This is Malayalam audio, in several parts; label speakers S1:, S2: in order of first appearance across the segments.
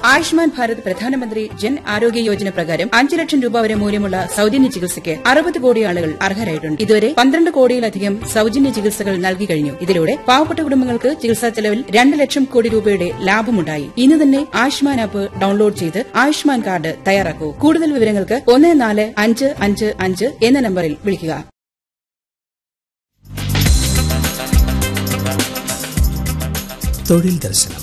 S1: ആയുഷ്മാൻ ഭാരത് പ്രധാനമന്ത്രി ജൻ ആരോഗ്യ യോജന പ്രകാരം അഞ്ച് ലക്ഷം രൂപ വരെ മൂല്യമുള്ള സൌജന്യ ചികിത്സയ്ക്ക് അറുപത് കോടി ആളുകൾ അർഹരായിട്ടുണ്ട് ഇതുവരെ പന്ത്രണ്ട് കോടിയിലധികം സൌജന്യ ചികിത്സകൾ നൽകി കഴിഞ്ഞു ഇതിലൂടെ പാവപ്പെട്ട കുടുംബങ്ങൾക്ക് ചികിത്സാ ചെലവിൽ രണ്ട് ലക്ഷം കോടി രൂപയുടെ ലാഭമുണ്ടായി ഇന്ന് തന്നെ ആയുഷ്മാൻ ആപ്പ് ഡൌൺലോഡ് ചെയ്ത് ആയുഷ്മാൻ കാർഡ് തയ്യാറാക്കൂ കൂടുതൽ വിവരങ്ങൾക്ക് ഒന്ന് നാല് അഞ്ച് അഞ്ച് അഞ്ച് എന്ന നമ്പറിൽ വിളിക്കുക
S2: തൊഴിൽ ദർശനം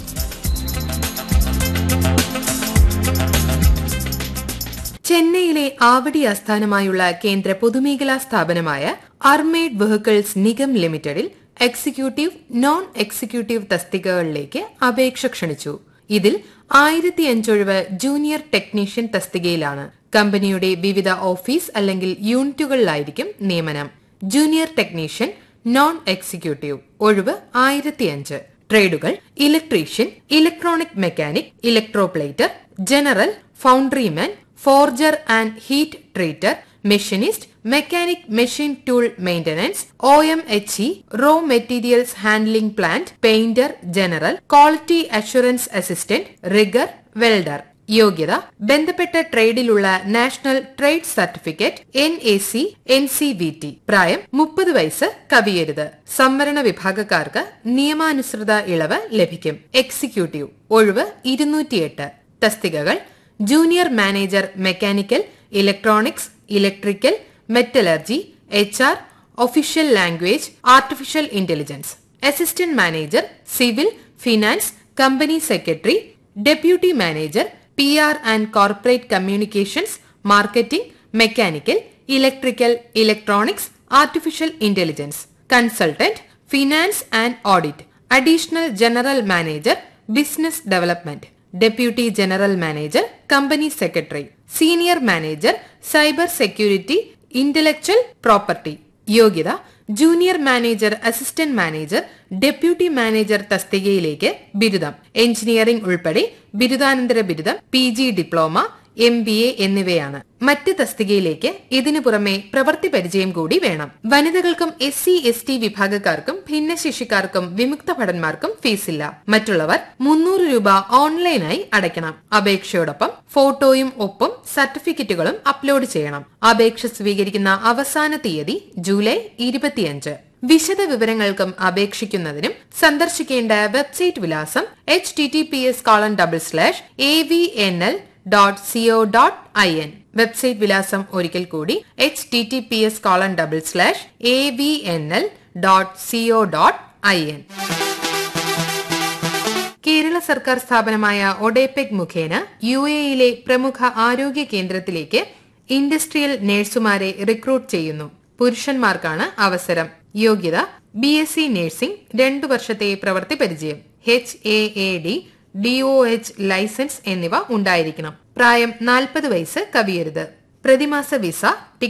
S3: ചെന്നൈയിലെ ആവടി ആസ്ഥാനമായുള്ള കേന്ദ്ര പൊതുമേഖലാ സ്ഥാപനമായ അർമേഡ് വെഹിക്കിൾസ് നിഗം ലിമിറ്റഡിൽ എക്സിക്യൂട്ടീവ് നോൺ എക്സിക്യൂട്ടീവ് തസ്തികകളിലേക്ക് അപേക്ഷ ക്ഷണിച്ചു ഇതിൽ ആയിരത്തി അഞ്ചൊഴിവ് ജൂനിയർ ടെക്നീഷ്യൻ തസ്തികയിലാണ് കമ്പനിയുടെ വിവിധ ഓഫീസ് അല്ലെങ്കിൽ യൂണിറ്റുകളിലായിരിക്കും നിയമനം ജൂനിയർ ടെക്നീഷ്യൻ നോൺ എക്സിക്യൂട്ടീവ് ഒഴിവ് ആയിരത്തിയഞ്ച് ട്രേഡുകൾ electrician electronic mechanic electroplater general foundryman forger and heat treater machinist mechanic machine tool maintenance O M H E raw materials handling plant painter general quality assurance assistant rigger welder യോഗ്യത ബന്ധപ്പെട്ട ട്രേഡിലുള്ള national trade certificate N A C N C V T പ്രായം മുപ്പത് വയസ്സ് കവിയരുത് സംവരണ വിഭാഗക്കാർക്ക് നിയമാനുസൃത ഇളവ് ലഭിക്കും എക്സിക്യൂട്ടീവ് ഒഴിവ് ഇരുന്നൂറ്റിയെട്ട് തസ്തികകൾ junior manager mechanical electronics electrical metallurgy H R official language artificial intelligence assistant manager civil finance company secretary deputy manager P R and corporate communications marketing mechanical electrical electronics artificial intelligence consultant finance and audit additional general manager business development deputy general manager company secretary senior manager cyber security intellectual property യോഗ്യത junior manager assistant manager deputy manager തസ്തികയിലേക്ക് ബിരുദം എഞ്ചിനീയറിംഗ് ഉൾപ്പെടെ ബിരുദാനന്തര ബിരുദം P G diploma M B A എന്നിവയാണ് മറ്റ് തസ്തികയിലേക്ക് ഇതിനു പുറമെ പ്രവൃത്തി പരിചയം കൂടി വേണം വനിതകൾക്കും എസ് സി എസ് ടി വിഭാഗക്കാർക്കും ഭിന്നശേഷിക്കാർക്കും വിമുക്ത ഭടന്മാർക്കും ഫീസില്ല മറ്റുള്ളവർ മുന്നൂറ് രൂപ ഓൺലൈനായി അടയ്ക്കണം അപേക്ഷയോടൊപ്പം ഫോട്ടോയും ഒപ്പം സർട്ടിഫിക്കറ്റുകളും അപ്ലോഡ് ചെയ്യണം അപേക്ഷ സ്വീകരിക്കുന്ന അവസാന തീയതി ജൂലൈ ഇരുപത്തിയഞ്ച് വിശദ വിവരങ്ങൾക്കും അപേക്ഷിക്കുന്നതിനും സന്ദർശിക്കേണ്ട വെബ്സൈറ്റ് വിലാസം H T T P S colon double slash A V N L dot co dot I N website വിലാസം ഒരിക്കൽ കൂടി H T T P S colon double slash A V N L dot co dot I N Kerala സർക്കാർ സ്ഥാപനമായ ഒഡേപെക് മുഖേന യു എയിലെ പ്രമുഖ ആരോഗ്യ കേന്ദ്രത്തിലേക്ക് ഇൻഡസ്ട്രിയൽ നഴ്സുമാരെ റിക്രൂട്ട് ചെയ്യുന്നു പുരുഷന്മാർക്കാണ് അവസരം യോഗ്യത ബി എസ് സി നഴ്സിംഗ് രണ്ടു വർഷത്തെ പ്രവൃത്തി പരിചയം H A A D D O H licence എന്നിവ ഉണ്ടായിരിക്കണം പ്രായം നാൽപ്പത് വയസ്സ് കവിയരുത് പ്രതിമാസ വിസ